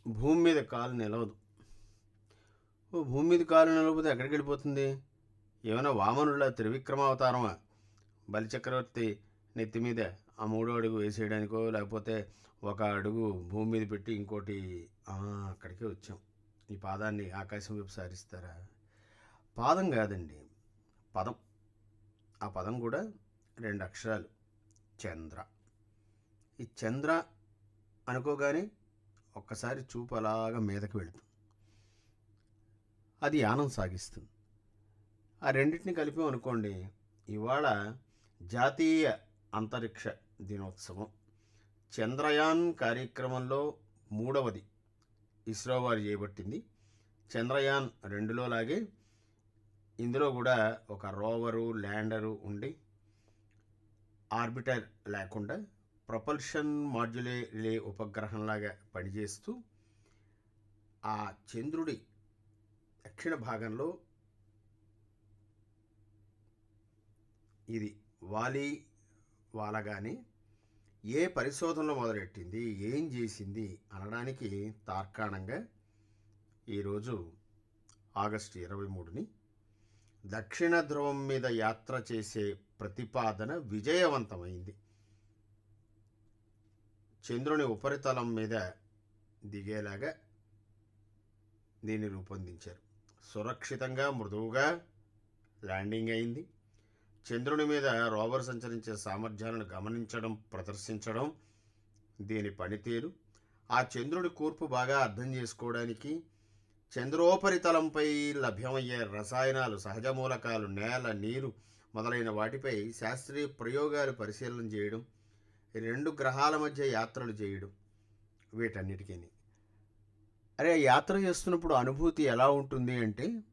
భూమి మీద కాలు నిలవదు ఓ భూమి మీద కాలు నిలవకపోతే ఎక్కడికి వెళ్ళిపోతుంది ఏమైనా వామనుల త్రివిక్రమావతారమా బలిచక్రవర్తి నెత్తి మీద ఆ మూడో అడుగు వేసేయడానికో లేకపోతే ఒక అడుగు భూమి మీద పెట్టి ఇంకోటి ఆ, అక్కడికే వచ్చాం ఈ పాదాన్ని ఆకాశం వైపు సారిస్తారా పాదం కాదండి పదం ఆ పదం కూడా రెండు అక్షరాలు చంద్ర ఈ చంద్ర అనుకోగానే ఒక్కసారి చూపు అలాగా మీదకి వెళుతుంది అది యానం సాగిస్తుంది ఆ రెండింటిని కలిపి అనుకోండి ఇవాళ జాతీయ అంతరిక్ష దినోత్సవం చంద్రయాన్ కార్యక్రమంలో మూడవది ఇస్రో వారు చేపట్టింది చంద్రయాన్ రెండులో లాగే ఇందులో కూడా ఒక రోవరు ల్యాండరు ఉండి ఆర్బిటర్ లేకుండా ప్రపల్షన్ మాడ్యులే రిలే ఉపగ్రహంలాగా పనిచేస్తూ ఆ చంద్రుడి దక్షిణ భాగంలో ఇది వాలి వాలగానే ఏ పరిశోధనలు మొదలెట్టింది ఏం చేసింది అనడానికి తార్కాణంగా ఈరోజు ఆగస్టు ఇరవై మూడుని దక్షిణ ధ్రువం మీద యాత్ర చేసే ప్రతిపాదన విజయవంతమైంది చంద్రుని ఉపరితలం మీద దిగేలాగా దీన్ని రూపొందించారు సురక్షితంగా మృదువుగా ల్యాండింగ్ అయింది చంద్రుని మీద రోవర్ సంచరించే సామర్థ్యాలను గమనించడం ప్రదర్శించడం దీని పనితీరు ఆ చంద్రుడి కూర్పు బాగా అర్థం చేసుకోవడానికి చంద్రోపరితలంపై లభ్యమయ్యే రసాయనాలు సహజ మూలకాలు నేల నీరు మొదలైన వాటిపై శాస్త్రీయ ప్రయోగాలు పరిశీలన చేయడం ఈ రెండు గ్రహాల మధ్య యాత్రలు చేయడం వీటన్నిటికీ అరే యాత్ర చేస్తున్నప్పుడు అనుభూతి ఎలా ఉంటుంది అంటే